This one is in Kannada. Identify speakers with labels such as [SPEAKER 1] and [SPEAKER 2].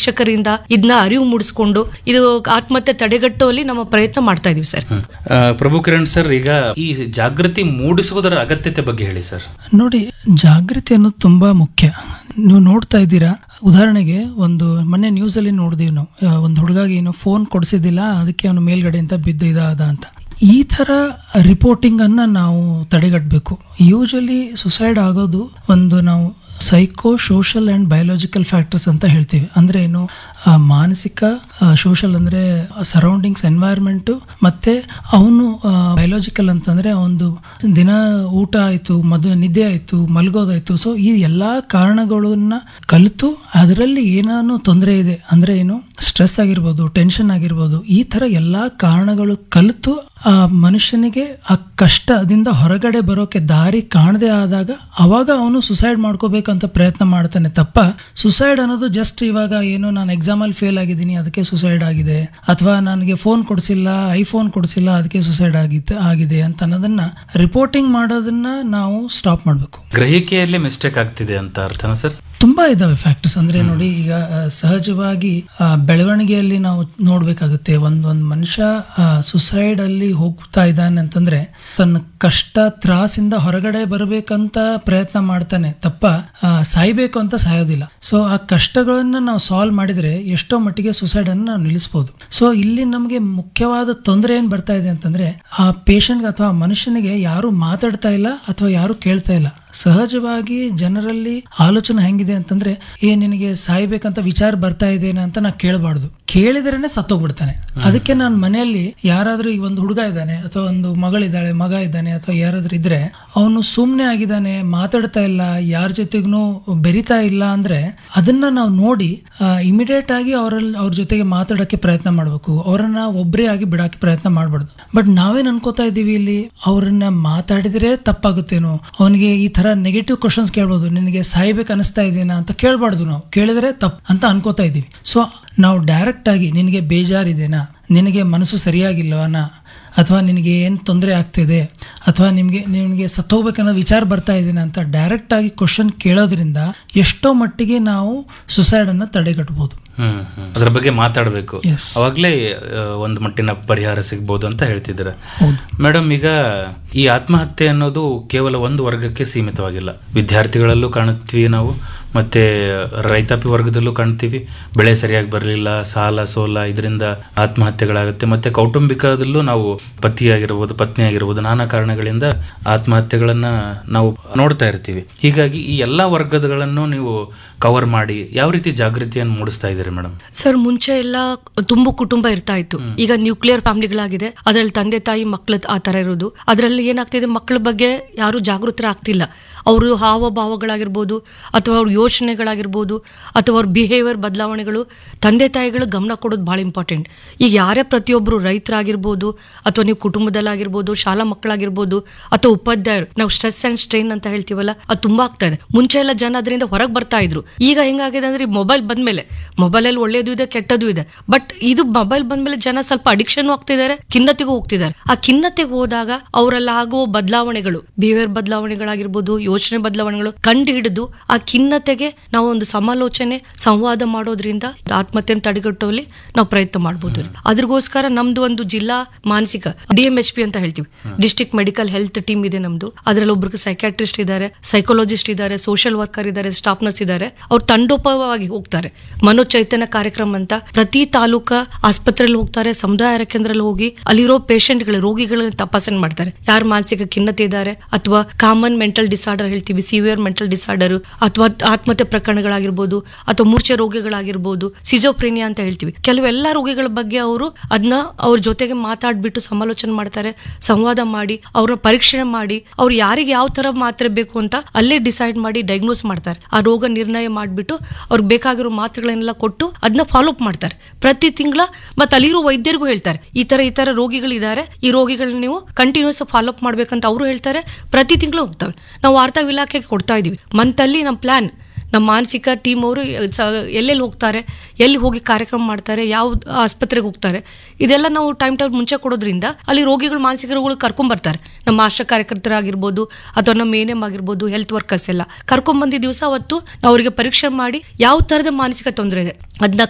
[SPEAKER 1] ಶಿಕ್ಷಕರಿಂದ ಇದನ್ನ ಅರಿವು ಮೂಡಿಸ್ಕೊಂಡು ಇದು ಆತ್ಮಹತ್ಯೆ ತಡೆಗಟ್ಟುವಲ್ಲಿ ನಮ್ಮ ಪ್ರಯತ್ನ ಮಾಡ್ತಾ ಇದೀವಿ ಸರ್
[SPEAKER 2] ಆ, ಪ್ರಭು ಕಿರಣ್ ಸರ್ ಈಗ ಈ ಜಾಗೃತಿ ಮೂಡಿಸುವುದರ ಅಗತ್ಯತೆ ಬಗ್ಗೆ ಹೇಳಿ ಸರ್
[SPEAKER 3] ನೋಡಿ ಜಾಗೃತಿ ಅನ್ನೋದು ತುಂಬಾ ಮುಖ್ಯ ನೀವು ನೋಡ್ತಾ ಇದ್ದೀರಾ ಉದಾಹರಣೆಗೆ ಒಂದು ಮೊನ್ನೆ ನ್ಯೂಸ್ ಅಲ್ಲಿ ನೋಡಿದೀವಿ ನಾವು ಆ, ಒಂದು ಹುಡುಗಾಗಿ ಏನೋ ಫೋನ್ ಕೊಡಿಸಿದಿಲ್ಲ ಅದಕ್ಕೆ ಅವನು ಮೇಲ್ಗಡೆ ಅಂತ ಬಿದ್ದು ಇದಾದ ಅಂತ ಈ ತರ ರಿಪೋರ್ಟಿಂಗ್ ಅನ್ನ ನಾವು ತಡೆಗಟ್ಟಬೇಕು ಯೂಶಲಿ ಸುಸೈಡ್ ಆಗೋದು ಒಂದು ನಾವು psycho social and biological factors ಅಂತ ಹೇಳ್ತೀವಿ ಅಂದ್ರೆ ಏನು ಆ, ಮಾನಸಿಕ ಸೋಷಲ್ ಅಂದ್ರೆ ಸರೌಂಡಿಂಗ್ಸ್ ಎನ್ವೈರ್ಮೆಂಟ್ ಮತ್ತೆ ಅವನು ಬಯೋಲಾಜಿಕಲ್ ಅಂತಂದ್ರೆ ಒಂದು ದಿನ ಊಟ ಆಯ್ತು ಮದು ನಿದ್ದೆ ಆಯ್ತು ಮಲಗೋದಾಯ್ತು ಸೊ ಈ ಎಲ್ಲಾ ಕಾರಣಗಳನ್ನ ಕಲಿತು ಅದರಲ್ಲಿ ಏನಾನು ತೊಂದರೆ ಇದೆ ಅಂದ್ರೆ ಏನು ಸ್ಟ್ರೆಸ್ ಆಗಿರ್ಬೋದು ಟೆನ್ಷನ್ ಆಗಿರ್ಬೋದು ಈ ತರ ಎಲ್ಲಾ ಕಾರಣಗಳು ಕಲಿತು ಆ ಮನುಷ್ಯನಿಗೆ ಆ ಕಷ್ಟದಿಂದ ಹೊರಗಡೆ ಬರೋಕೆ ದಾರಿ ಕಾಣದೆ ಆದಾಗ ಅವಾಗ ಅವನು ಸುಸೈಡ್ ಮಾಡ್ಕೋಬೇಕಂತ ಪ್ರಯತ್ನ ಮಾಡ್ತಾನೆ ತಪ್ಪ ಸುಸೈಡ್ ಅನ್ನೋದು ಜಸ್ಟ್ ಇವಾಗ ಏನು ನಾನು ಎಕ್ಸಾಮ್ ಅಲ್ಲಿ ಫೇಲ್ ಆಗಿದ್ದೀನಿ ಅದಕ್ಕೆ ಸುಸೈಡ್ ಆಗಿದೆ ಅಥವಾ ನನಗೆ ಫೋನ್ ಕೊಡಿಸಿಲ್ಲ ಐಫೋನ್ ಕೊಡಿಸಿಲ್ಲ ಅದಕ್ಕೆ ಸುಸೈಡ್ ಆಗಿತ್ತು ಆಗಿದೆ ಅಂತ ಅನ್ನೋದನ್ನ ರಿಪೋರ್ಟಿಂಗ್ ಮಾಡೋದನ್ನ ನಾವು ಸ್ಟಾಪ್ ಮಾಡಬೇಕು
[SPEAKER 2] ಗ್ರಹಿಕೆಯಲ್ಲಿ ಮಿಸ್ಟೇಕ್ ಆಗ್ತಿದೆ ಅಂತ ಅರ್ಥನಾ ಸರ್
[SPEAKER 3] ತುಂಬಾ ಇದಾವೆ ಫ್ಯಾಕ್ಟರ್ಸ್ ಅಂದ್ರೆ ನೋಡಿ ಈಗ ಆ, ಸಹಜವಾಗಿ ಆ, ಬೆಳವಣಿಗೆಯಲ್ಲಿ ನಾವು ನೋಡ್ಬೇಕಾಗುತ್ತೆ ಒಂದ್ ಒಂದ್ ಮನುಷ್ಯ ಸುಸೈಡ್ ಅಲ್ಲಿ ಹೋಗ್ತಾ ಇದ್ದಾನೆ ಅಂತಂದ್ರೆ ತನ್ನ ಕಷ್ಟ ತ್ರಾಸಿಂದ ಹೊರಗಡೆ ಬರಬೇಕಂತ ಪ್ರಯತ್ನ ಮಾಡ್ತಾನೆ ತಪ್ಪ ಆ, ಸಾಯ್ಬೇಕು ಅಂತ ಸಾಯೋದಿಲ್ಲ ಸೊ ಆ ಕಷ್ಟಗಳನ್ನ ನಾವು ಸಾಲ್ವ್ ಮಾಡಿದ್ರೆ ಎಷ್ಟೋ ಮಟ್ಟಿಗೆ ಸುಸೈಡ್ ಅನ್ನು ನಾವು ನಿಲ್ಲಿಸಬಹುದು ಸೊ ಇಲ್ಲಿ ನಮಗೆ ಮುಖ್ಯವಾದ ತೊಂದರೆ ಏನ್ ಬರ್ತಾ ಇದೆ ಅಂತಂದ್ರೆ ಆ ಪೇಷಂಟ್ಗೆ ಅಥವಾ ಮನುಷ್ಯನಿಗೆ ಯಾರು ಮಾತಾಡ್ತಾ ಇಲ್ಲ ಅಥವಾ ಯಾರು ಕೇಳ್ತಾ ಇಲ್ಲ ಸಹಜವಾಗಿ ಜನರಲ್ಲಿ ಆಲೋಚನೆ ಹೆಂಗಿದೆ ಅಂತಂದ್ರೆ ಏ ನಿನಗೆ ಸಾಯ್ಬೇಕಂತ ವಿಚಾರ ಬರ್ತಾ ಇದೇನೆ ಅಂತ ನಾ ಕೇಳಬಾರ್ದು ಕೇಳಿದ್ರೇನೆ ಸತ್ತೋಗ್ಬಿಡ್ತಾನೆ ಅದಕ್ಕೆ ನಾನು ಮನೆಯಲ್ಲಿ ಯಾರಾದ್ರೂ ಈಗ ಒಂದು ಹುಡುಗ ಇದ್ದಾನೆ ಅಥವಾ ಒಂದು ಮಗಳಿದ್ದಾಳೆ ಮಗ ಇದ್ದಾನೆ ಅಥವಾ ಯಾರಾದ್ರೂ ಇದ್ರೆ ಅವನು ಸುಮ್ನೆ ಆಗಿದ್ದಾನೆ ಮಾತಾಡ್ತಾ ಇಲ್ಲ ಯಾರ ಜೊತೆಗೂ ಬೆರಿತಾ ಇಲ್ಲ ಅಂದ್ರೆ ಅದನ್ನ ನಾವು ನೋಡಿ ಇಮಿಡಿಯೇಟ್ ಆಗಿ ಅವರಲ್ಲಿ ಅವ್ರ ಜೊತೆಗೆ ಮಾತಾಡಕ್ಕೆ ಪ್ರಯತ್ನ ಮಾಡಬೇಕು ಅವರನ್ನ ಒಬ್ಬರೇ ಆಗಿ ಬಿಡಕ್ಕೆ ಪ್ರಯತ್ನ ಮಾಡಬಾರ್ದು ಬಟ್ ನಾವೇನ್ ಅನ್ಕೋತಾ ಇದೀವಿ ಇಲ್ಲಿ ಅವ್ರನ್ನ ಮಾತಾಡಿದ್ರೆ ತಪ್ಪಾಗುತ್ತೇನೋ ಅವನಿಗೆ ಈ ತರ ನೆಗೆಟಿವ್ ಕ್ವಶನ್ಸ್ ಕೇಳ್ಬೋದು ನಿನಗೆ ಸಾಯ್ಬೇಕು ಅನಿಸ್ತಾ ಇದೆನಾ ಅಂತ ಕೇಳಬಾರ್ದು ನಾವು ಕೇಳಿದ್ರೆ ತಪ್ಪು ಅಂತ ಅನ್ಕೋತಾ ಇದೀವಿ ಸೊ ನಾವು ಡೈರೆಕ್ಟ್ ಆಗಿ ನಿನಗೆ ಬೇಜಾರಿದೆನಾ ನಿನಗೆ ಮನಸ್ಸು ಸರಿಯಾಗಿಲ್ವನಾ ಅಥವಾ ನಿನಗೆ ಏನು ತೊಂದರೆ ಆಗ್ತಿದೆ ಅಥವಾ ನಿಮಗೆ ನಿನಗೆ ಸತ್ತೋಗ್ಬೇಕನ್ನೋ ವಿಚಾರ ಬರ್ತಾ ಇದೆನಾ ಅಂತ ಡೈರೆಕ್ಟ್ ಆಗಿ ಕ್ವಶನ್ ಕೇಳೋದ್ರಿಂದ ಎಷ್ಟೋ ಮಟ್ಟಿಗೆ ನಾವು ಸುಸೈಡ್ ಅನ್ನ ತಡೆಗಟ್ಟಬಹುದು
[SPEAKER 2] ಹ್ಮ್ ಹ್ಮ್. ಅದ್ರ ಬಗ್ಗೆ ಮಾತಾಡಬೇಕು
[SPEAKER 3] Yes.
[SPEAKER 2] ಅವಾಗ್ಲೇ ಆ, ಒಂದು ಮಟ್ಟಿನ ಪರಿಹಾರ ಸಿಗ್ಬೋದು ಅಂತ ಹೇಳ್ತಿದ್ದೀರಾ
[SPEAKER 3] ಹೌದು
[SPEAKER 2] ಮೇಡಮ್ ಈಗ ಈ ಆತ್ಮಹತ್ಯೆ ಅನ್ನೋದು ಕೇವಲ ಒಂದು ವರ್ಗಕ್ಕೆ ಸೀಮಿತವಾಗಿಲ್ಲ ವಿದ್ಯಾರ್ಥಿಗಳಲ್ಲೂ ಕಾಣುತ್ತೀವಿ ನಾವು ಮತ್ತೆ ರೈತಾಪಿ ವರ್ಗದಲ್ಲೂ ಕಾಣ್ತೀವಿ ಬೆಳೆ ಸರಿಯಾಗಿ ಬರಲಿಲ್ಲ ಸಾಲ ಸೋಲ ಇದರಿಂದ ಆತ್ಮಹತ್ಯೆಗಳಾಗುತ್ತೆ ಮತ್ತೆ ಕೌಟುಂಬಿಕದಲ್ಲೂ ನಾವು ಪತಿಯಾಗಿರ್ಬೋದು ಪತ್ನಿ ಆಗಿರ್ಬೋದು ನಾನಾ ಕಾರಣಗಳಿಂದ ಆತ್ಮಹತ್ಯೆಗಳನ್ನ ನಾವು ನೋಡ್ತಾ ಇರ್ತೀವಿ ಹೀಗಾಗಿ ಈ ಎಲ್ಲಾ ವರ್ಗಗಳನ್ನು ನೀವು ಕವರ್ ಮಾಡಿ ಯಾವ ರೀತಿ ಜಾಗೃತಿಯನ್ನು ಮೂಡಿಸ್ತಾ ಇದ್ದೀರಿ ಮೇಡಮ್
[SPEAKER 1] ಸರ್ ಮುಂಚೆ ಎಲ್ಲ ತುಂಬು ಕುಟುಂಬ ಇರ್ತಾ ಇತ್ತು ಈಗ ನ್ಯೂಕ್ಲಿಯರ್ ಫ್ಯಾಮಿಲಿಗಳಾಗಿದೆ ಅದ್ರಲ್ಲಿ ತಂದೆ ತಾಯಿ ಮಕ್ಳ ಆ ತರ ಇರೋದು ಅದ್ರಲ್ಲಿ ಏನಾಗ್ತಿದೆ ಮಕ್ಕಳ ಬಗ್ಗೆ ಯಾರು ಜಾಗೃತರಾಗ್ತಿಲ್ಲ ಅವರು ಹಾವಭಾವಗಳಾಗಿರ್ಬೋದು ಅಥವಾ ಅವ್ರ ಯೋಚನೆಗಳಾಗಿರ್ಬೋದು ಅಥವಾ ಅವ್ರ ಬಿಹೇವಿಯರ್ ಬದಲಾವಣೆಗಳು ತಂದೆ ತಾಯಿಗಳು ಗಮನ ಕೊಡೋದು ಬಹಳ ಇಂಪಾರ್ಟೆಂಟ್ ಈಗ ಯಾರೇ ಪ್ರತಿಯೊಬ್ಬರು ರೈತರಾಗಿರ್ಬೋದು ಅಥವಾ ನೀವು ಕುಟುಂಬದಲ್ಲಾಗಿರ್ಬೋದು ಶಾಲಾ ಮಕ್ಕಳಾಗಿರ್ಬೋದು ಅಥವಾ ಉಪಾಧ್ಯಾಯರು ನಾವು ಸ್ಟ್ರೆಸ್ ಅಂಡ್ ಸ್ಟ್ರೈನ್ ಅಂತ ಹೇಳ್ತೀವಲ್ಲ ಅದು ತುಂಬಾ ಆಗ್ತಾ ಇದೆ ಮುಂಚೆ ಎಲ್ಲ ಜನ ಅದರಿಂದ ಹೊರಗೆ ಬರ್ತಾ ಇದ್ರು ಈಗ ಹೆಂಗಾಗಿದೆ ಅಂದ್ರೆ ಮೊಬೈಲ್ ಬಂದ್ಮೇಲೆ ಮೊಬೈಲ್ ಅಲ್ಲಿ ಒಳ್ಳೇದು ಇದೆ ಕೆಟ್ಟದ್ದು ಇದೆ ಬಟ್ ಇದು ಮೊಬೈಲ್ ಬಂದ್ಮೇಲೆ ಜನ ಸ್ವಲ್ಪ ಅಡಿಕ್ಷನ್ ಆಗ್ತಿದ್ದಾರೆ ಖಿನ್ನತೆಗೂ ಹೋಗ್ತಿದ್ದಾರೆ ಆ ಖಿನ್ನತೆಗೆ ಹೋದಾಗ ಅವರಲ್ಲಿ ಆಗುವ ಬದಲಾವಣೆಗಳು ಬಿಹೇವಿಯರ್ ಬದಲಾವಣೆಗಳಾಗಿರ್ಬೋದು ಯೋಚನೆ ಬದಲಾವಣೆಗಳು ಕಂಡು ಹಿಡಿದು ಆ ಖಿನ್ನತೆಗೆ ನಾವು ಒಂದು ಸಮಾಲೋಚನೆ ಸಂವಾದ ಮಾಡೋದ್ರಿಂದ ಆತ್ಮಹತ್ಯೆಯನ್ನು ತಡೆಗಟ್ಟುವಲ್ಲಿ ನಾವು ಪ್ರಯತ್ನ ಮಾಡಬಹುದು ಅದ್ರಗೋಸ್ಕರ ನಮ್ದು ಒಂದು ಜಿಲ್ಲಾ ಮಾನಸಿಕ ಡಿ ಎಂ ಎಚ್ ಪಿ ಅಂತ ಹೇಳ್ತೀವಿ ಡಿಸ್ಟ್ರಿಕ್ಟ್ ಮೆಡಿಕಲ್ ಹೆಲ್ತ್ ಟೀಮ್ ಇದೆ ನಮ್ದು ಅದ್ರಲ್ಲಿ ಒಬ್ರಿಗೆ ಸೈಕ್ಯಾಟ್ರಿಸ್ಟ್ ಇದ್ದಾರೆ ಸೈಕಾಲಜಿಸ್ಟ್ ಇದ್ದಾರೆ ಸೋಷಿಯಲ್ ವರ್ಕರ್ ಇದ್ದಾರೆ ಸ್ಟಾಫ್ ನರ್ಸ್ ಇದ್ದಾರೆ ಅವ್ರು ತಂಡೋಪವಾಗಿ ಹೋಗ್ತಾರೆ ಮನೋಚೈತನ್ಯ ಕಾರ್ಯಕ್ರಮ ಅಂತ ಪ್ರತಿ ತಾಲೂಕಾ ಆಸ್ಪತ್ರೆಯಲ್ಲಿ ಹೋಗ್ತಾರೆ ಸಮುದಾಯ ಆರೋಗ್ಯ ಕೇಂದ್ರದಲ್ಲಿ ಹೋಗಿ ಅಲ್ಲಿರೋ ಪೇಷಂಟ್ಗಳು ರೋಗಿಗಳನ್ನ ತಪಾಸಣೆ ಮಾಡ್ತಾರೆ ಯಾರು ಮಾನಸಿಕ ಖಿನ್ನತೆ ಇದ್ದಾರೆ ಅಥವಾ ಕಾಮನ್ ಮೆಂಟಲ್ ಡಿಸಾರ್ಡರ್ ಹೇಳ್ತೀವಿ ಸಿವಿಯರ್ ಮೆಂಟಲ್ ಡಿಸಾರ್ಡರ್ ಅಥವಾ ಆತ್ಮಹತ್ಯೆ ಪ್ರಕರಣಗಳಾಗಿರ್ಬೋದು ಅಥವಾ ಮೂರ್ಛೆ ರೋಗಿಗಳಾಗಿರ್ಬೋದು ಸಿಜೋಪ್ರೇನಿಯಾ ಅಂತ ಹೇಳ್ತೀವಿ ಕೆಲವೆಲ್ಲ ರೋಗಿಗಳ ಬಗ್ಗೆ ಅವರು ಅದನ್ನ ಅವ್ರ ಜೊತೆಗೆ ಮಾತಾಡ್ಬಿಟ್ಟು ಸಮಾಲೋಚನೆ ಮಾಡ್ತಾರೆ ಸಂವಾದ ಮಾಡಿ ಅವ್ರನ್ನ ಪರೀಕ್ಷೆ ಮಾಡಿ ಅವ್ರು ಯಾರಿಗೆ ಯಾವ ತರ ಮಾತ್ರೆ ಬೇಕು ಅಂತ ಅಲ್ಲೇ ಡಿಸೈಡ್ ಮಾಡಿ ಡಯಾಗ್ನೋಸ್ ಮಾಡ್ತಾರೆ ಆ ರೋಗ ನಿರ್ಣಯ ಮಾಡಿಬಿಟ್ಟು ಅವ್ರಿಗೆ ಬೇಕಾಗಿರೋ ಮಾತ್ರೆಗಳನ್ನೆಲ್ಲ ಕೊಟ್ಟು ಅದನ್ನ ಫಾಲೋ ಅಪ್ ಮಾಡ್ತಾರೆ ಪ್ರತಿ ತಿಂಗಳ ಮತ್ತೆ ಅಲ್ಲಿರೋ ವೈದ್ಯರಿಗೂ ಹೇಳ್ತಾರೆ ಈ ತರ ಈ ತರ ರೋಗಿಗಳಿದ್ದಾರೆ ಈ ರೋಗಿಗಳನ್ನ ನೀವು ಕಂಟಿನ್ಯೂಸ್ ಫಾಲೋ ಅಪ್ ಮಾಡ್ಬೇಕಂತ ಅವರು ಹೇಳ್ತಾರೆ ಪ್ರತಿ ತಿಂಗಳು ಹೋಗ್ತವೆ ನಾವು ವಾರ್ತಾ ಇಲಾಖೆಗೆ ಕೊಡ್ತಾ ಇದೀವಿ ಮಂತಲ್ಲಿ ನಮ್ಮ ಪ್ಲಾನ್ ನಮ್ಮ ಮಾನಸಿಕ ಟೀಮ್ ಅವರು ಎಲ್ಲೆಲ್ಲಿ ಹೋಗ್ತಾರೆ ಎಲ್ಲಿ ಹೋಗಿ ಕಾರ್ಯಕ್ರಮ ಮಾಡ್ತಾರೆ ಯಾವ ಆಸ್ಪತ್ರೆಗೆ ಹೋಗ್ತಾರೆ ಇದೆಲ್ಲ ನಾವು ಟೈಮ್ ಟೈಮ್ ಮುಂಚೆ ಕೊಡೋದ್ರಿಂದ ಅಲ್ಲಿ ರೋಗಿಗಳು ಮಾನಸಿಕ ರೋಗಿಗಳು ಕರ್ಕೊಂಡ್ ಬರ್ತಾರೆ ನಮ್ಮ ಆಶಾ ಕಾರ್ಯಕರ್ತರಾಗಿರ್ಬೋದು ಅಥವಾ ನಮ್ಮ ಏನೇಮ್ ಆಗಿರ್ಬೋದು ಹೆಲ್ತ್ ವರ್ಕರ್ಸ್ ಎಲ್ಲ ಕರ್ಕೊಂಡ್ ಬಂದಿದ್ದ ದಿವಸ ಅವತ್ತು ನಾವು ಅವರಿಗೆ ಪರೀಕ್ಷೆ ಮಾಡಿ ಯಾವ ತರದ ಮಾನಸಿಕ ತೊಂದರೆ ಇದೆ ಅದನ್ನ